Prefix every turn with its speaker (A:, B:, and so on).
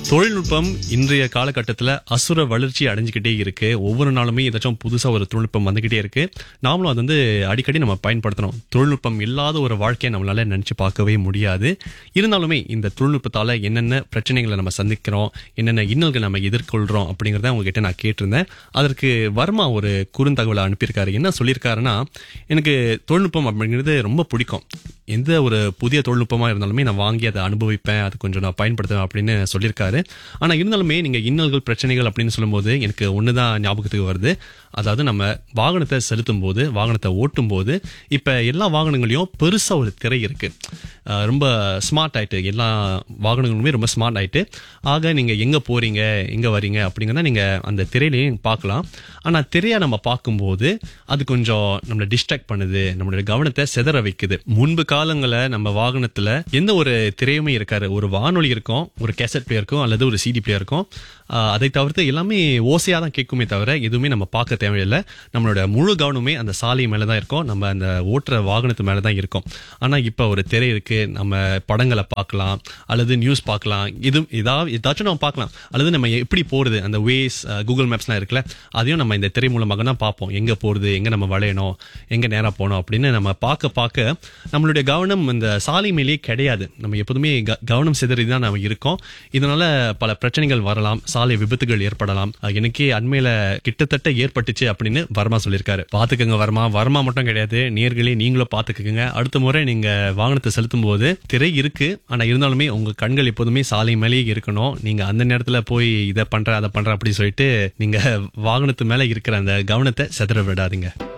A: தொழில்நுட்பம் இன்றைய காலகட்டத்தில் அசுர வளர்ச்சி அடைஞ்சுக்கிட்டே இருக்கு ஒவ்வொரு நாளுமே ஏதாச்சும் புதுசா ஒரு தொழில்நுட்பம் வந்துகிட்டே இருக்கு நாமளும் அது வந்து அடிக்கடி நம்ம பயன்படுத்தணும் தொழில்நுட்பம் இல்லாத ஒரு வாழ்க்கையை நம்மளால நினைச்சு பார்க்கவே முடியாது இருந்தாலுமே இந்த தொழில்நுட்பத்தால என்னென்ன பிரச்சனைகளை நம்ம சந்திக்கிறோம் என்னென்ன இன்னல்கள் நம்ம எதிர்கொள்றோம் அப்படிங்கறத உங்ககிட்ட நான் கேட்டிருந்தேன் அதற்கு வர்மா ஒரு குறுந்தகவலை அனுப்பியிருக்காரு என்ன சொல்லியிருக்காருன்னா எனக்கு தொழில்நுட்பம் அப்படிங்கிறது ரொம்ப பிடிக்கும் எந்த ஒரு புதிய தொழில்நுட்பமா இருந்தாலுமே நான் வாங்கி அதை அனுபவிப்பேன் அது கொஞ்சம் நான் பயன்படுத்துவேன் அப்படின்னு சொல்லியிருக்காரு ஆனா இருந்தாலுமே நீங்க இன்னல்கள் பிரச்சனைகள் அப்படின்னு சொல்லும்போது எனக்கு ஒண்ணுதான் ஞாபகத்துக்கு வருது அதாவது நம்ம வாகனத்தை செலுத்தும் போது வாகனத்தை ஓட்டும் போது இப்ப எல்லா வாகனங்களையும் பெருசா ஒரு திரை இருக்கு அஹ் ரொம்ப ஸ்மார்ட் ஆயிட்டு எல்லா வாகனங்களுமே ரொம்ப ஸ்மார்ட் ஆயிட்டு ஆக நீங்க எங்க போறீங்க எங்க வரீங்க அப்படிங்கிறத நீங்க அந்த திரையிலையும் பார்க்கலாம் ஆனா திரையா நம்ம பார்க்கும்போது அது கொஞ்சம் நம்மளை டிஸ்ட்ராக்ட் பண்ணுது நம்மளுடைய கவனத்தை செதற வைக்குது முன்பு காலங்கள்ல நம்ம வாகனத்துல எந்த ஒரு திரையுமே இருக்காரு ஒரு வானொலி இருக்கும் ஒரு கேசட் பிளேயர் இருக்கும் அல்லது ஒரு சிடி பிளேயர் இருக்கும் ஆஹ் அதை தவிர்த்து எல்லாமே ஓசையா தான் கேட்குமே தவிர எதுவுமே நம்ம பார்க்க தேவையில்லை நம்மளோட முழு கவனமே அந்த சாலை மேல தான் இருக்கும் நம்ம அந்த ஓட்டுற வாகனத்து மேல தான் இருக்கும் ஆனா இப்ப ஒரு திரை இருக்கு நம்ம படங்களை பார்க்கலாம் அல்லது நியூஸ் பார்க்கலாம் இது ஏதாவது ஏதாச்சும் நம்ம பார்க்கலாம் அல்லது நம்ம எப்படி போறது அந்த வேஸ் கூகுள் மேப்ஸ்லாம் இருக்குல்ல அதையும் நம்ம இந்த திரை மூலமாக தான் பார்ப்போம் எங்க போறது எங்க நம்ம வளையணும் எங்க நேரா போகணும் அப்படின்னு நம்ம பார்க்க பார்க்க நம்மளுடைய கவனம் இந்த சாலை மேலேயே கிடையாது நம்ம எப்போதுமே க- கவனம் சிதறி தான் நம்ம இருக்கோம் இதனால பல பிரச்சனைகள் வரலாம் சாலை விபத்துகள் ஏற்படலாம் அஹ் எனக்கே அண்மையில கிட்டத்தட்ட ஏற்பட்டுச்சு அப்படின்னு வர்மா சொல்லியிருக்காரு பாத்துக்கங்க வர்மா வர்மா மட்டும் கிடையாது நேர்களே நீங்களும் பாத்துக்கங்க அடுத்த முறை நீங்க வாகனத்தை செலுத்தும் போது திரை இருக்கு ஆனா இருந்தாலுமே உங்க கண்கள் எப்போதுமே சாலை மேலேயே இருக்கணும் நீங்க அந்த நேரத்துல போய் இதை பண்ற அதை பண்ற அப்படி சொல்லிட்டு நீங்க வாகனத்து மேல இருக்கிற அந்த கவனத்தை செதற விடாதீங்க